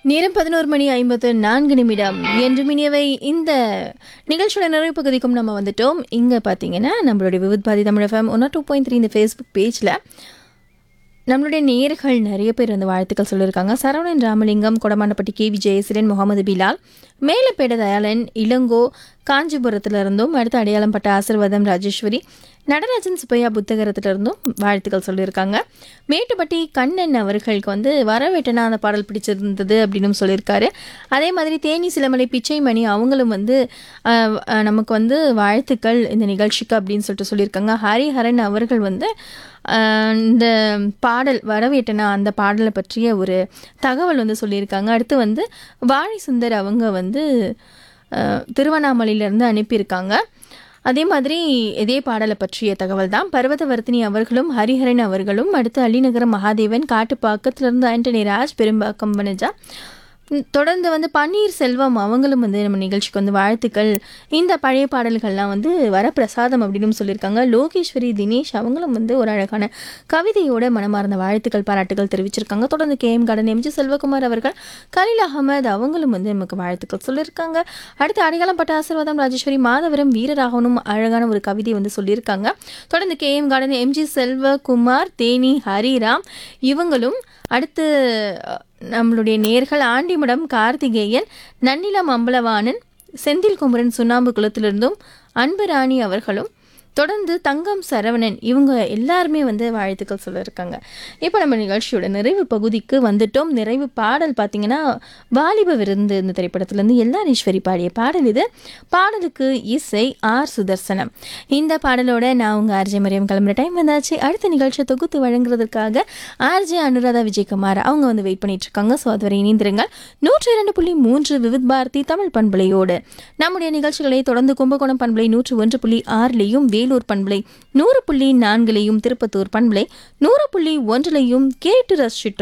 நேரம் பதினோரு மணி ஐம்பத்து நான்கு நிமிடம் என்று மினியவை இந்த நிகழ்ச்சியோட நிறைவு பகுதிக்கும் நம்ம வந்துட்டோம் இங்கே பார்த்தீங்கன்னா நம்மளுடைய Vividh Bharati Tamil FM one two point three இந்த ஃபேஸ்புக் பேஜில் நம்மளுடைய நேர்கள் நிறைய பேர் வந்து வாழ்த்துக்கள் சொல்லியிருக்காங்க சரவணன் ராமலிங்கம் கொடமாண்டப்பட்டி கே வி ஜெயசிரன் முகமது பிலால் மேலப்பேட தயாளன் இளங்கோ காஞ்சிபுரத்துல இருந்தும் அடுத்து அடையாளம் பட்ட ஆசிர்வாதம் ராஜேஸ்வரி நடராஜன் சுப்பையா புத்தகரத்துல இருந்தும் வாழ்த்துக்கள் சொல்லியிருக்காங்க மேட்டுப்பட்டி கண்ணன் அவர்களுக்கு வந்து வரவேட்டனா அந்த பாடல் பிடிச்சிருந்தது அப்படின்னு சொல்லியிருக்காரு அதே மாதிரி தேனி சிலமலை பிச்சைமணி அவங்களும் வந்து ஆஹ், ஆஹ், நமக்கு வந்து வாழ்த்துக்கள் இந்த நிகழ்ச்சிக்கு அப்படின்னு சொல்லிட்டு சொல்லியிருக்காங்க ஹரிஹரன் அவர்கள் வந்து ஆஹ், இந்த பாடல் வரவேட்டனா அந்த பாடலை பற்றிய ஒரு தகவல் வந்து சொல்லியிருக்காங்க அடுத்து வந்து வாழை சுந்தர் அவங்க வந்து ஆஹ், திருவண்ணாமலையிலேருந்து அனுப்பியிருக்காங்க அதே மாதிரி இதே பாடலை பற்றிய தகவல் தான் பர்வதவர்த்தினி அவர்களும் ஹரிஹரன் அவர்களும் அடுத்து அள்ளிநகரம் மகாதேவன் காட்டுப்பாக்கத்திலிருந்து ஆண்டனி ராஜ் பெரும்பாக்கம் வனஜா ம், தொடர்ந்து வந்து பன்னீர் செல்வம் அவங்களும் வந்து நம்ம நிகழ்ச்சிக்கு வந்து வாழ்த்துக்கள் இந்த பழைய பாடல்கள்லாம் வந்து வரப்பிரசாதம் அப்படின்னு சொல்லியிருக்காங்க லோகேஸ்வரி தினேஷ் அவங்களும் வந்து ஒரு அழகான கவிதையோட மனமார்ந்த வாழ்த்துக்கள் பாராட்டுகள் தெரிவிச்சிருக்காங்க தொடர்ந்து K M garden MG Selvakumar அவர்கள் கலீல் அகமது அவங்களும் வந்து நமக்கு வாழ்த்துக்கள் சொல்லியிருக்காங்க அடுத்து அடையாளம் பட்ட ஆசீர்வாதம் ராஜேஸ்வரி மாதவரம் வீரராகவனும் அழகான ஒரு கவிதை வந்து சொல்லியிருக்காங்க தொடர்ந்து K M garden MG Selvakumar Theni Hariram இவங்களும் அடுத்து அஹ், நம்மளுடைய நேர்கள் ஆண்டிமடம் கார்த்திகேயன் நன்னிலம் அம்பலவாணன் செந்தில் குமரன் சுண்ணாம்பு குளத்திலிருந்தும் அன்பு ராணி அவர்களும் தொடர்ந்து தங்கம் சரவணன் இவங்க எல்லாருமே வந்து வாழ்த்துக்கள் சொல்லியிருக்காங்க இப்போ நம்ம நிகழ்ச்சியோட நிறைவு பகுதிக்கு வந்துட்டோம் நிறைவு பாடல் பார்த்தீங்கன்னா வாலிப விருந்து இந்த திரைப்படத்திலேருந்து எல்லாரீஸ்வரி பாடிய பாடல் இது பாடலுக்கு இசை ஆர் சுதர்சனம் இந்த பாடலோட நான் உங்கள் ஆர்ஜே மரியம் கிளம்புற டைம் வந்தாச்சு அடுத்த நிகழ்ச்சியை தொகுத்து வழங்குறதுக்காக ஆர்ஜே அனுராதா விஜயகுமார் அவங்க வந்து வெயிட் பண்ணிட்டு இருக்காங்க ஸோ அதுவரை இணைந்திருங்கள் நூற்றி இரண்டு புள்ளி மூன்று விவித் பாரதி தமிழ் பண்பலையோடு நம்முடைய நிகழ்ச்சிகளை தொடர்ந்து கும்பகோணம் பண்பலை நூற்று ஒன்று புள்ளி ஆறிலையும் வேலூர் பண்பலை நூறு புள்ளி நான்கிலையும் திருப்பத்தூர் பண்பலை நூறு புள்ளி ஒன்றிலையும் கேட்டு ரசிச்சிட்டு